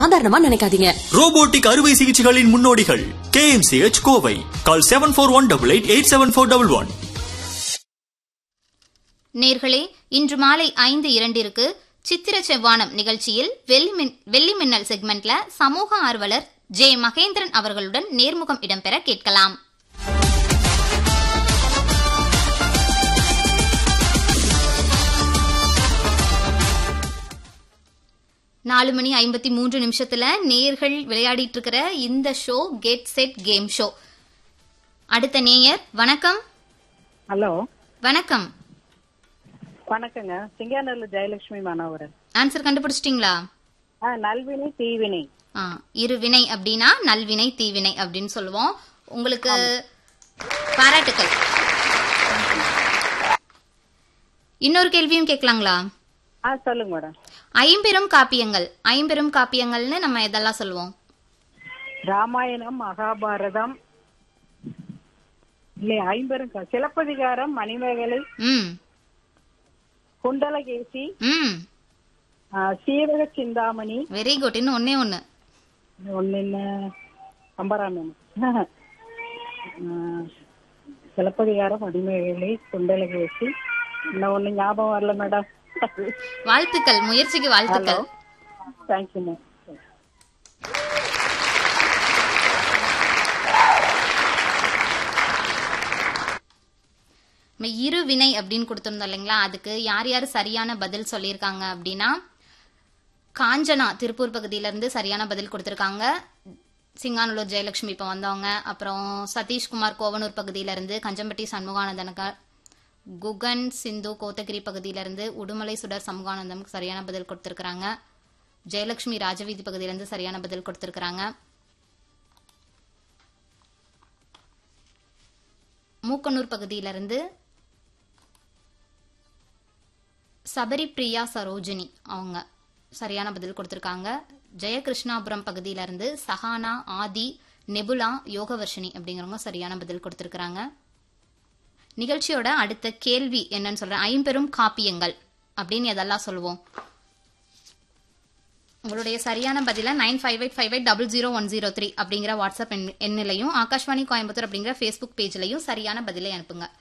சாதாரணமா நினைக்காதீங்க ரோபோட்டிக் அறுவை சிகிச்சைகளின் முன்னோடிகள் KMCH Kovai call seven four one double eight eight seven four double one நேர்களே இன்று மாலை ஐந்து இரண்டிற்கு சித்திர செவ்வானம் நிகழ்ச்சியில் வெள்ளி மின் வெள்ளி மின்னல் செக்மெண்ட்ல சமூக ஆர்வலர் ஜே மகேந்திரன் அவர்களுடன் நேர்முகம் இடம்பெற கேட்கலாம் நாலு மணி ஐம்பத்தி மூன்று நிமிஷத்துல நேர்கள் விளையாடிட்டு இருக்கிற இந்த show get set game show அடுத்த நேயர் வணக்கம் ஹலோ வணக்கம் வணக்கங்க சிங்கானூர்ல ஜெயலட்சுமி மாணவரன் ஆன்சர் கண்டுபிடிச்சிட்டீங்களா ஆ நல்வினை தீவினை ஆ, இருவினை அப்படின்னா நல்வினை தீவினை அப்படின்னு சொல்லுவோம் உங்களுக்கு பாராட்டுக்கள் இன்னொரு கேள்வியும் கேட்கலாங்களா ஆ சொல்லுங்க மேடம் ஐம்பெரும் காப்பியங்கள் ஐம்பெரும் காப்பியங்கள்னு நம்ம எதெல்லாம் சொல்லுவோம் ராமாயணம் மகாபாரதம் இல்லை ஐம்பெரும் க- சிலப்பதிகாரம் மணிமேகலை ம் குண்டலகேசி ம் ஆ, சீரக சிந்தாமணி வெரி குட் இன்னும் ஒன்னே ஒன்று ஒன்னு என்ன கம்பராமன் சிலப்பதிகாரம் மணிமேகலை குண்டலகேசி இன்னும் ஒண்ணு ஞாபகம் வரல மேடம் வாழ்த்துக்கள் முயற்சிக்கு வாழ்த்துக்கள் தேங்க்யூ மேம் நம்ம இருவினை அப்படின்னு கொடுத்திருந்தோம் இல்லைங்களா அதுக்கு யார் யார் சரியான பதில் சொல்லியிருக்காங்க அப்படின்னா காஞ்சனா திருப்பூர் பகுதியில இருந்து சரியான பதில் கொடுத்திருக்காங்க சிங்கானூர் ஜெயலட்சுமி இப்போ வந்தவங்க அப்புறம் சதீஷ்குமார் கோவனூர் பகுதியில இருந்து கஞ்சம்பட்டி சண்முகானந்தனுக்கு குகன் சிந்து கோத்தகிரி பகுதியில இருந்து உடுமலை சுடர் சண்முகானந்தமுக்கு சரியான பதில் கொடுத்திருக்காங்க ஜெயலட்சுமி ராஜவீதி பகுதியில இருந்து சரியான பதில் கொடுத்திருக்காங்க மூக்கனூர் பகுதியில இருந்து சபரி பிரியா சரோஜினி அவங்க சரியான பதில் கொடுத்திருக்காங்க ஜெயகிருஷ்ணாபுரம் பகுதியில இருந்து சஹானா ஆதி நெபுலா யோகவர்ஷினி அப்படிங்கிறவங்க சரியான பதில் கொடுத்திருக்காங்க நிகழ்ச்சியோட அடுத்த கேள்வி என்னன்னு சொல்றேன் ஐம்பெரும் காப்பியங்கள் அப்படின்னு எதெல்லாம் சொல்லுவோம் உங்களுடைய சரியான பதில nine five eight five eight double zero one zero three அப்படிங்கிற வாட்ஸ்அப் எண் எண்ணிலையும் ஆகாஷ்வாணி கோயம்புத்தூர் அப்படிங்கிற ஃபேஸ்புக் பேஜ்லையும் சரியான பதிலை அனுப்புங்க